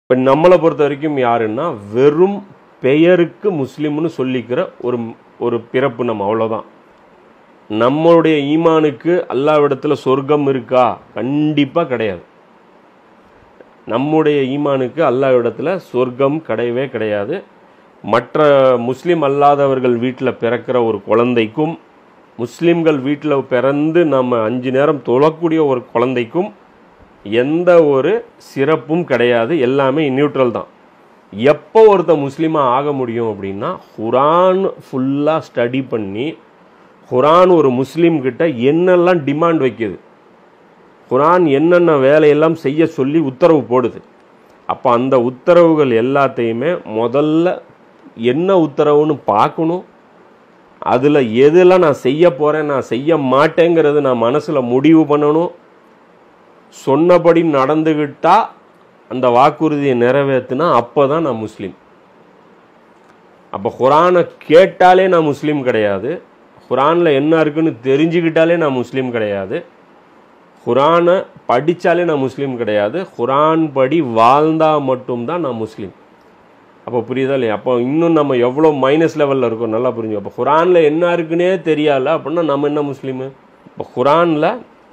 இப்போ நம்மளை பொறுத்த வரைக்கும் யாருன்னா வெறும் பெயருக்கு முஸ்லீம்னு சொல்லிக்கிற ஒரு ஒரு பிறப்பு நம்ம அவ்வளோதான் நம்மளுடைய ஈமானுக்கு அல்லாவிடத்தில் சொர்க்கம் இருக்கா கண்டிப்பாக கிடையாது நம்முடைய ஈமானுக்கு அல்லாவிடத்தில் சொர்க்கம் கிடையவே கிடையாது மற்ற முஸ்லீம் அல்லாதவர்கள் வீட்டில் பிறக்கிற ஒரு குழந்தைக்கும் முஸ்லீம்கள் வீட்டில் பிறந்து நம்ம அஞ்சு நேரம் தொழக்கூடிய ஒரு குழந்தைக்கும் எந்த ஒரு சிறப்பும் கிடையாது எல்லாமே நியூட்ரல் தான் எப்போ ஒருத்தன் முஸ்லீமாக ஆக முடியும் அப்படின்னா குரான் ஃபுல்லாக ஸ்டடி பண்ணி குரான் ஒரு முஸ்லீம் கிட்ட என்னெல்லாம் டிமாண்ட் வைக்குது குரான் என்னென்ன வேலையெல்லாம் செய்ய சொல்லி உத்தரவு போடுது அப்போ அந்த உத்தரவுகள் எல்லாத்தையுமே முதல்ல என்ன உத்தரவுன்னு பார்க்கணும் அதில் எதெல்லாம் நான் செய்ய போகிறேன் நான் செய்ய மாட்டேங்கிறது நான் மனசில் முடிவு பண்ணணும் சொன்னபடி நடந்துக்கிட்டா அந்த வாக்குறுதியை நிறைவேற்றினா அப்போ தான் நான் முஸ்லீம் அப்போ குரானை கேட்டாலே நான் முஸ்லீம் கிடையாது குரானில் என்ன இருக்குன்னு தெரிஞ்சுக்கிட்டாலே நான் முஸ்லீம் கிடையாது குரானை படித்தாலே நான் முஸ்லீம் கிடையாது குரான் படி வாழ்ந்தால் மட்டும்தான் நான் முஸ்லீம் அப்போ புரியுதா இல்லையா அப்போ இன்னும் நம்ம எவ்வளோ மைனஸ் லெவலில் இருக்கோம் நல்லா புரிஞ்சு அப்போ குரானில் என்ன இருக்குன்னே தெரியால அப்படின்னா நம்ம என்ன முஸ்லீமு இப்போ குரானில்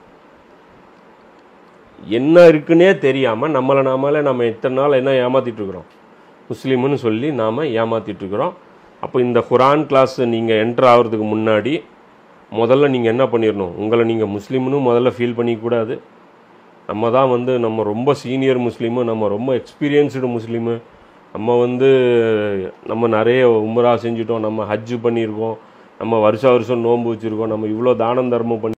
என்ன இருக்குன்னே தெரியாமல் நம்மளை நாமளே நம்ம இத்தனை நாள் என்ன ஏமாத்திட்டு இருக்கிறோம் முஸ்லீம்னு சொல்லி நாம் ஏமாத்திட்டு இருக்கிறோம் அப்போ இந்த குரான் கிளாஸ் நீங்கள் என்ட்ரு ஆகிறதுக்கு முன்னாடி முதல்ல நீங்கள் என்ன பண்ணிடணும் உங்களை நீங்கள் முஸ்லீம்னு முதல்ல ஃபீல் பண்ணிக்கூடாது நம்ம தான் வந்து நம்ம ரொம்ப சீனியர் முஸ்லீமு நம்ம ரொம்ப எக்ஸ்பீரியன்ஸ்டு முஸ்லீமு நம்ம வந்து நம்ம நிறைய உம்ரா செஞ்சுட்டோம் நம்ம ஹஜ்ஜு பண்ணியிருக்கோம் நம்ம வருஷ வருஷம் நோன்பு வச்சுருக்கோம் நம்ம இவ்வளோ தானம் தர்மம் பண்ணி